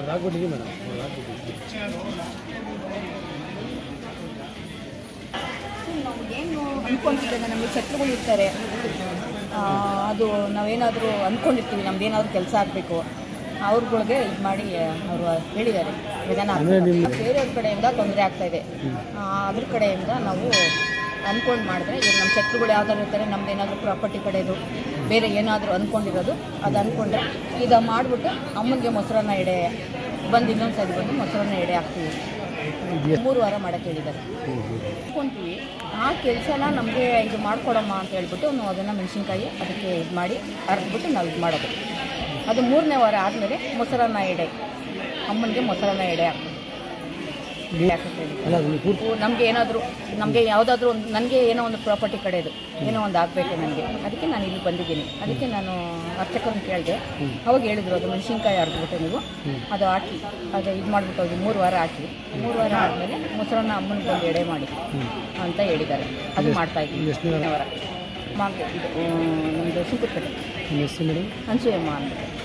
ಹಾಕ್ಬಿಟ್ಟಿದ್ದೀವಿ madam ಅವ್ರು ಹಾಕ್ಬಿಟ್ಟಿದ್ದೀವಿ ನಮಗೇನು ಅಂದ್ಕೊಂತಿದ್ದಾಗ ನಮಗೆ ಶತ್ರುಗಳು ಇರ್ತಾರೆ ಆ, ಅದು ನಾವೇನಾದರೂ ಅಂದ್ಕೊಂಡಿರ್ತೀವಿ ನಮ್ದೇನಾದ್ರೂ ಕೆಲಸ ಆಗಬೇಕು ಅವ್ರಗಳಿಗೆ ಇದು ಮಾಡಿ ಅವರು ಹೇಳಿದ್ದಾರೆ ವಿಧಾನ ಬೇರೆಯವ್ರ ಕಡೆಯಿಂದ ತೊಂದರೆ ಆಗ್ತಾ ಇದೆ ಆ, ಅದ್ರ ಕಡೆಯಿಂದ ನಾವು ಅಂದ್ಕೊಂಡು ಮಾಡಿದ್ರೆ ಈಗ ನಮ್ಮ ಶತ್ರುಗಳು ಯಾವ್ದಾದ್ರು ಇರ್ತಾರೆ ನಮ್ದು ಏನಾದರೂ ಪ್ರಾಪರ್ಟಿ ಕಡೆದು ಬೇರೆ ಏನಾದರೂ ಅಂದ್ಕೊಂಡಿರೋದು ಅದು ಅಂದ್ಕೊಂಡ್ರೆ ಈಗ ಮಾಡಿಬಿಟ್ಟು ಅಮ್ಮನಿಗೆ ಮೊಸರನ್ನ ಎಡೆ ಬಂದು ಇನ್ನೊಂದು ಸರಿ ಬಂದು ಮೊಸರನ್ನ ಎಡೆ ಹಾಕ್ತೀವಿ ಮೂರು ವಾರ ಮಾಡೋಕ್ಕೆ ಹೇಳಿದ್ದಾರೆ ಇಟ್ಕೊಂತೀವಿ ಆ ಕೆಲಸನ ನಮಗೆ ಇದು ಮಾಡ್ಕೊಡಮ್ಮ ಅಂತ ಹೇಳ್ಬಿಟ್ಟು ನಾವು ಅದನ್ನು ಮೆಣಸಿನ್ಕಾಯಿ ಅದಕ್ಕೆ ಇದು ಮಾಡಿ ಅರ್ದ್ಬಿಟ್ಟು ನಾವು ಇದು ಮಾಡೋದು ಅದು ಮೂರನೇ ವಾರ ಆದಮೇಲೆ ಮೊಸರನ್ನ ಎಡೆ ಅಮ್ಮನಿಗೆ ಮೊಸರನ್ನ ಎಡೆ ಹಾಕ್ತೀವಿ ಹಾಕಕ್ಕೆ ಹೇಳಿದ್ದಾರೆ. ಅಲ್ಲ ಅದು ಪೂರ್ತಿ ನಮಗೆ ಏನಾದರೂ ನಮಗೆ ಯಾವುದಾದ್ರೂ ಒಂದು ನನಗೆ ಏನೋ ಒಂದು ಪ್ರಾಪರ್ಟಿ ಕಡೆದು ಏನೋ ಒಂದು ಆಗಬೇಕು ನನಗೆ ಅದಕ್ಕೆ ನಾನು ಇಲ್ಲಿ ಬಂದಿದ್ದೀನಿ ಅದಕ್ಕೆ ನಾನು ಅರ್ಚಕರನ್ನ ಕೇಳಿದೆ ಅವಾಗ ಹೇಳಿದ್ರು ಅದು ಮೆಣಸಿನ್ಕಾಯಿ ಅರ್ದ್ಬಿಟ್ಟು ನೀವು ಅದು ಹಾಕಿ ಅದು ಇದು ಮಾಡಿಬಿಟ್ಟು ಅದು ಮೂರು ವಾರ ಹಾಕಿ ಮೂರು ವಾರ ಆದಮೇಲೆ ಮೊಸರನ್ನ ಅಮ್ಮನಿಗೆ ಒಂದು ಎಡೆ ಮಾಡಿ ಅಂತ ಹೇಳಿದ್ದಾರೆ ಅದು ಮಾಡ್ತಾ ಇದ್ದೀನಿ ಎಷ್ಟು ದಿನ? ಮೂರನೇ ವಾರ ಮಾಗ ಇದು ನಮ್ಮದು ಸುಂಕದಕಟ್ಟೆ ನಿಮ್ಮ ಹೆಸರು ಮೇಡಮ್ ಅನ್ಸೂಯಮ್ಮ ಅಂತ